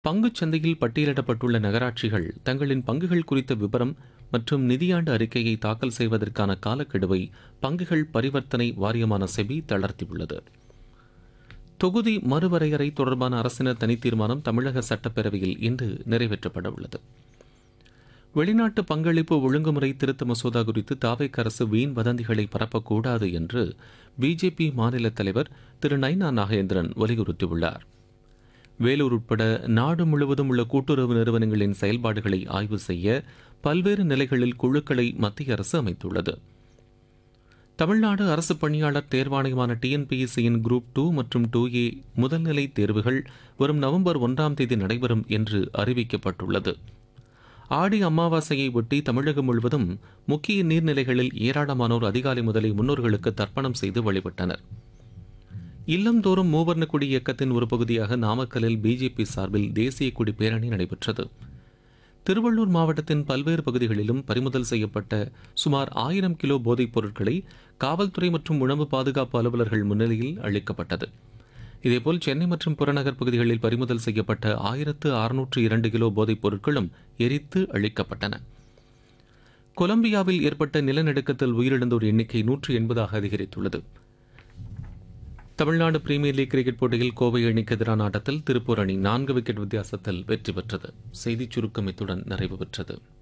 பங்குச் சந்தையில் பட்டியலிடப்பட்டுள்ள நகராட்சிகள் தங்களின் பங்குகள் குறித்த விவரம் மற்றும் நிதியாண்டு அறிக்கையை தாக்கல் செய்வதற்கான காலக்கெடுவை பங்குகள் பரிவர்த்தனை வாரியமான செபி தளர்த்தியுள்ளது தொகுதி மறுவரையறை தொடர்பான அரசினர் தனித்தீர்மானம் தமிழக சட்டப்பேரவையில் இன்று நிறைவேற்றப்பட உள்ளது வெளிநாட்டு பங்களிப்பு ஒழுங்குமுறை திருத்த மசோதா குறித்து தாவேக் அரசு வீண் வதந்திகளை பரப்பக்கூடாது என்று பிஜேபி மாநில தலைவர் திரு நைனா நாகேந்திரன் வலியுறுத்தியுள்ளார் வேலூர் உட்பட நாடு முழுவதும் உள்ள கூட்டுறவு நிறுவனங்களின் செயல்பாடுகளை ஆய்வு செய்ய பல்வேறு நிலைகளில் குழுக்களை மத்திய அரசு அமைத்துள்ளது தமிழ்நாடு அரசு பணியாளர் தேர்வாணையமான டிஎன்பிஎஸ்சியின் குரூப் டூ மற்றும் டூ ஏ முதல்நிலை தேர்வுகள் வரும் நவம்பர் ஒன்றாம் தேதி நடைபெறும் என்று அறிவிக்கப்பட்டுள்ளது ஆடி அமாவாசையை ஒட்டி தமிழகம் முழுவதும் முக்கிய நீர்நிலைகளில் ஏராளமானோர் அதிகாலை முதலே முன்னோர்களுக்கு தர்ப்பணம் செய்து வழிபட்டனர் இல்லந்தோறும் மூவர்ண கொடி இயக்கத்தின் ஒரு பகுதியாக நாமக்கல்லில் பிஜேபி சார்பில் தேசிய கொடி பேரணி நடைபெற்றது திருவள்ளூர் மாவட்டத்தின் பல்வேறு பகுதிகளிலும் பறிமுதல் செய்யப்பட்ட சுமார் ஆயிரம் கிலோ போதைப் பொருட்களை காவல்துறை மற்றும் உணவு பாதுகாப்பு அலுவலர்கள் முன்னிலையில் அளிக்கப்பட்டது இதேபோல் சென்னை மற்றும் புறநகர் பகுதிகளில் பறிமுதல் செய்யப்பட்ட ஆயிரத்து அறுநூற்று இரண்டு கிலோ போதைப் பொருட்களும் எரித்து அளிக்கப்பட்டன கொலம்பியாவில் ஏற்பட்ட நிலநடுக்கத்தில் உயிரிழந்தோர் எண்ணிக்கை நூற்று எண்பதாக அதிகரித்துள்ளது தமிழ்நாடு பிரீமியர் லீக் கிரிக்கெட் போட்டியில் கோவை அணிக்கு எதிரான ஆட்டத்தில் திருப்பூர் அணி நான்கு விக்கெட் வித்தியாசத்தில் வெற்றி பெற்றது செய்திச் சுருக்கம் இத்துடன் நிறைவு பெற்றது